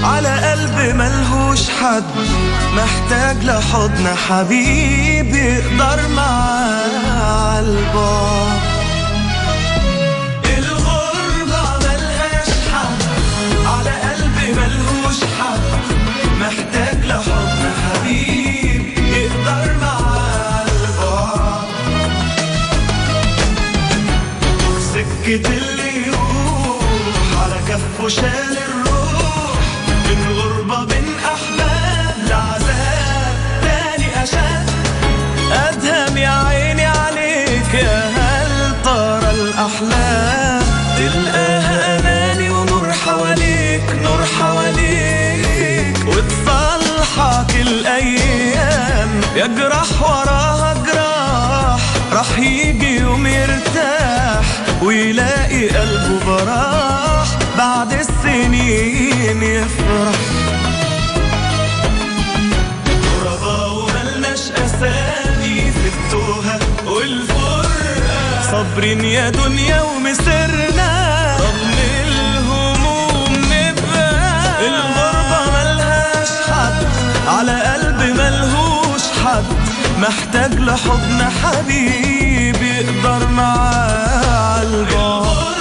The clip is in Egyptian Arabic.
على قلب ملهوش حد محتاج لحضن حبيب يقدر معاه البعد الغربة ملهاش حد على قلب ملهوش حد محتاج لحضن حبيب يقدر معاه البعد سكة اللي يروح على كفه شال الروح من غربة بين أحباب لعذاب تاني أشد أدهم يا عيني عليك يا هل ترى الأحلام تلقاها أماني ونور حواليك نور حواليك وتصلحك الأيام يجرح وراها جراح راح يجي يوم يرتاح ويلاقي قلبه براح بعد السنين يفرح غربا وملناش أسامي في التوهة والفرقة صابرين يا دنيا ومسرنا رغم الهموم نبقى الغربة ملهاش حد على قلب ملهوش حد محتاج لحضن حبيب يقدر معاه البعد